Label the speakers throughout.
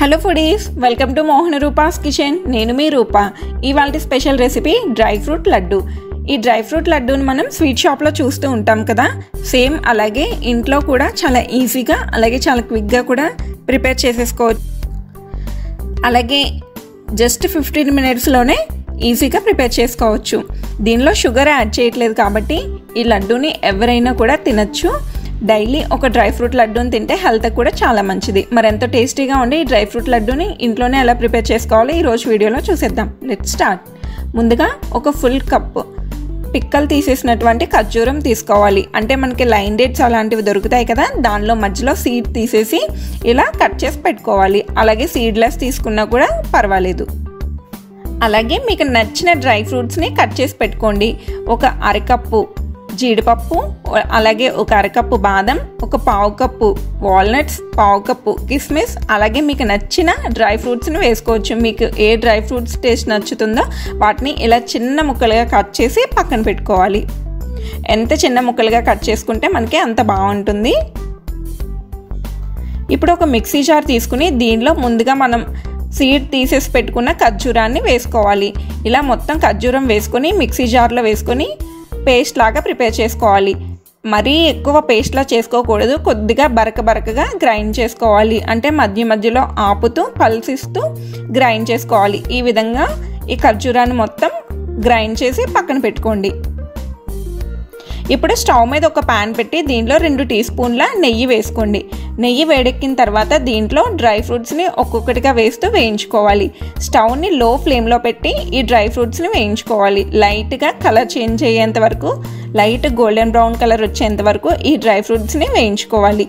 Speaker 1: hello foodies welcome to Mohana Roopa's kitchen నేను మీ రూప ఇవాళ special recipe dry fruit laddu ఈ డ్రై ఫ్రూట్ లడ్డూని మనం స్వీట్ షాప్లో చూస్తూ ఉంటాం కదా సేమ్ అలాగే ఇంట్లో కూడా చాలా ఈజీగా అలాగే చాలా క్విక్గా కూడా ప్రిపేర్ చేసేసుకోవచ్చు అలాగే జస్ట్ ఫిఫ్టీన్ మినిట్స్లోనే ఈజీగా ప్రిపేర్ చేసుకోవచ్చు దీనిలో షుగర్ యాడ్ చేయట్లేదు కాబట్టి ఈ లడ్డూని ఎవరైనా కూడా తినచ్చు డైలీ ఒక డ్రై ఫ్రూట్ లడ్డూని తింటే హెల్త్ కూడా చాలా మంచిది మరి ఎంతో టేస్టీగా ఉండి ఈ డ్రై ఫ్రూట్ లడ్డూని ఇంట్లోనే ఎలా ప్రిపేర్ చేసుకోవాలో ఈరోజు వీడియోలో చూసేద్దాం లెట్ స్టార్ట్ ముందుగా ఒక ఫుల్ కప్ పిక్కలు తీసేసినటువంటి ఖర్జూరం తీసుకోవాలి అంటే మనకి లైన్ డేట్స్ అలాంటివి దొరుకుతాయి కదా దానిలో మధ్యలో సీడ్ తీసేసి ఇలా కట్ చేసి పెట్టుకోవాలి అలాగే సీడ్లెస్ తీసుకున్నా కూడా పర్వాలేదు అలాగే మీకు నచ్చిన డ్రై ఫ్రూట్స్ని కట్ చేసి పెట్టుకోండి ఒక అరకప్పు జీడిపప్పు అలాగే ఒక అరకప్పు బాదం ఒక పావు కప్పు వాల్నట్స్ పావు కప్పు కిస్మిస్ అలాగే మీకు నచ్చిన డ్రై ఫ్రూట్స్ని వేసుకోవచ్చు మీకు ఏ డ్రై ఫ్రూట్స్ టేస్ట్ నచ్చుతుందో వాటిని ఇలా చిన్న ముక్కలుగా కట్ చేసి పక్కన పెట్టుకోవాలి ఎంత చిన్న ముక్కలుగా కట్ చేసుకుంటే మనకి అంత బాగుంటుంది ఇప్పుడు ఒక మిక్సీ జార్ తీసుకుని దీనిలో ముందుగా మనం సీడ్ తీసేసి పెట్టుకున్న ఖర్జూరాన్ని వేసుకోవాలి ఇలా మొత్తం ఖర్జూరం వేసుకొని మిక్సీ జార్లో వేసుకొని పేస్ట్ లాగా ప్రిపేర్ చేసుకోవాలి మరీ ఎక్కువ పేస్ట్లా చేసుకోకూడదు కొద్దిగా బరక బరకగా గ్రైండ్ చేసుకోవాలి అంటే మధ్య మధ్యలో ఆపుతూ పల్సిస్తూ గ్రైండ్ చేసుకోవాలి ఈ విధంగా ఈ ఖర్జూరాన్ని మొత్తం గ్రైండ్ చేసి పక్కన పెట్టుకోండి ఇప్పుడు స్టవ్ మీద ఒక ప్యాన్ పెట్టి దీంట్లో రెండు టీ స్పూన్ల నెయ్యి వేసుకోండి నెయ్యి వేడెక్కిన తర్వాత దీంట్లో డ్రై ఫ్రూట్స్ని ఒక్కొక్కటిగా వేస్తూ వేయించుకోవాలి స్టవ్ని లో ఫ్లేమ్లో పెట్టి ఈ డ్రై ఫ్రూట్స్ని వేయించుకోవాలి లైట్గా కలర్ చేంజ్ అయ్యేంత వరకు లైట్ గోల్డెన్ బ్రౌన్ కలర్ వచ్చేంత వరకు ఈ డ్రై ఫ్రూట్స్ని వేయించుకోవాలి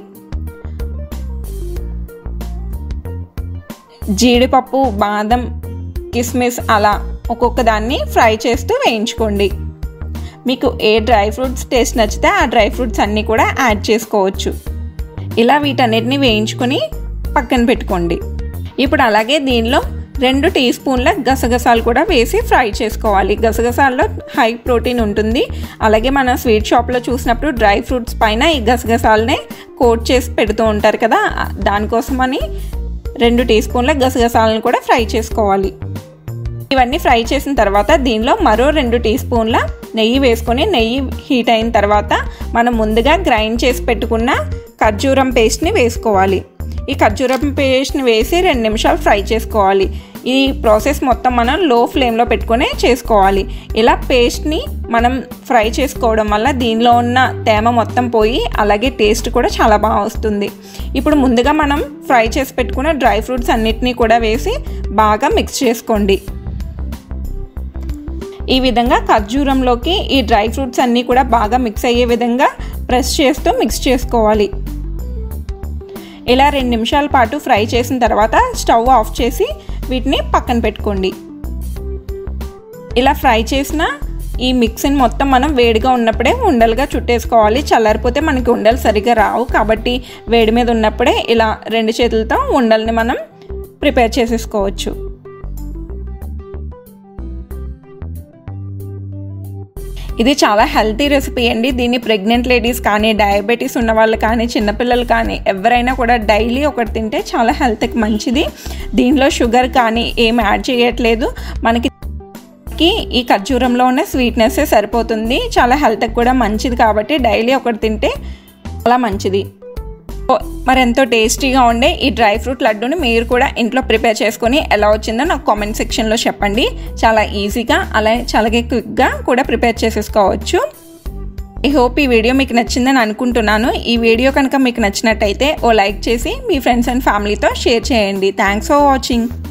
Speaker 1: జీడిపప్పు బాదం కిస్మిస్ అలా ఒక్కొక్క దాన్ని ఫ్రై చేస్తూ వేయించుకోండి మీకు ఏ డ్రై ఫ్రూట్స్ టేస్ట్ నచ్చితే ఆ డ్రై ఫ్రూట్స్ అన్నీ కూడా యాడ్ చేసుకోవచ్చు ఇలా వీటన్నిటిని వేయించుకొని పక్కన పెట్టుకోండి ఇప్పుడు అలాగే దీనిలో రెండు టీ స్పూన్ల గసగసాలు కూడా వేసి ఫ్రై చేసుకోవాలి గసగసాల్లో హై ప్రోటీన్ ఉంటుంది అలాగే మన స్వీట్ షాప్లో చూసినప్పుడు డ్రై ఫ్రూట్స్ పైన ఈ గసగసాలనే కోట్ చేసి పెడుతూ ఉంటారు కదా దానికోసమని రెండు టీ స్పూన్ల గసగసాలను కూడా ఫ్రై చేసుకోవాలి ఇవన్నీ ఫ్రై చేసిన తర్వాత దీనిలో మరో రెండు టీ స్పూన్ల నెయ్యి వేసుకొని నెయ్యి హీట్ అయిన తర్వాత మనం ముందుగా గ్రైండ్ చేసి పెట్టుకున్న ఖర్జూరం పేస్ట్ని వేసుకోవాలి ఈ ఖర్జూరం పేస్ట్ని వేసి రెండు నిమిషాలు ఫ్రై చేసుకోవాలి ఈ ప్రాసెస్ మొత్తం మనం లో ఫ్లేమ్లో పెట్టుకొని చేసుకోవాలి ఇలా పేస్ట్ని మనం ఫ్రై చేసుకోవడం వల్ల దీనిలో ఉన్న తేమ మొత్తం పోయి అలాగే టేస్ట్ కూడా చాలా బాగా వస్తుంది ఇప్పుడు ముందుగా మనం ఫ్రై చేసి పెట్టుకున్న డ్రై ఫ్రూట్స్ అన్నిటినీ కూడా వేసి బాగా మిక్స్ చేసుకోండి ఈ విధంగా ఖర్జూరంలోకి ఈ డ్రై ఫ్రూట్స్ అన్నీ కూడా బాగా మిక్స్ అయ్యే విధంగా ప్రెస్ చేస్తూ మిక్స్ చేసుకోవాలి ఇలా రెండు నిమిషాల పాటు ఫ్రై చేసిన తర్వాత స్టవ్ ఆఫ్ చేసి వీటిని పక్కన పెట్టుకోండి ఇలా ఫ్రై చేసిన ఈ మిక్సీని మొత్తం మనం వేడిగా ఉన్నప్పుడే ఉండలుగా చుట్టేసుకోవాలి చల్లారిపోతే మనకి ఉండలు సరిగా రావు కాబట్టి వేడి మీద ఉన్నప్పుడే ఇలా రెండు చేతులతో ఉండల్ని మనం ప్రిపేర్ చేసేసుకోవచ్చు ఇది చాలా హెల్తీ రెసిపీ అండి దీన్ని ప్రెగ్నెంట్ లేడీస్ కానీ డయాబెటీస్ ఉన్న వాళ్ళు కానీ చిన్నపిల్లలు కానీ ఎవరైనా కూడా డైలీ ఒకటి తింటే చాలా హెల్త్కి మంచిది దీనిలో షుగర్ కానీ ఏం యాడ్ చేయట్లేదు మనకి ఈ ఖర్జూరంలో ఉన్న స్వీట్నెస్ సరిపోతుంది చాలా హెల్త్కి కూడా మంచిది కాబట్టి డైలీ ఒకటి తింటే చాలా మంచిది మరి ఎంతో టేస్టీగా ఉండే ఈ డ్రై ఫ్రూట్ లడ్డూని మీరు కూడా ఇంట్లో ప్రిపేర్ చేసుకొని ఎలా వచ్చిందో నాకు కామెంట్ సెక్షన్లో చెప్పండి చాలా ఈజీగా అలాగే చాలా క్విక్గా కూడా ప్రిపేర్ చేసేసుకోవచ్చు ఐ హోప్ ఈ వీడియో మీకు నచ్చిందని అనుకుంటున్నాను ఈ వీడియో కనుక మీకు నచ్చినట్టయితే ఓ లైక్ చేసి మీ ఫ్రెండ్స్ అండ్ ఫ్యామిలీతో షేర్ చేయండి థ్యాంక్స్ ఫర్ వాచింగ్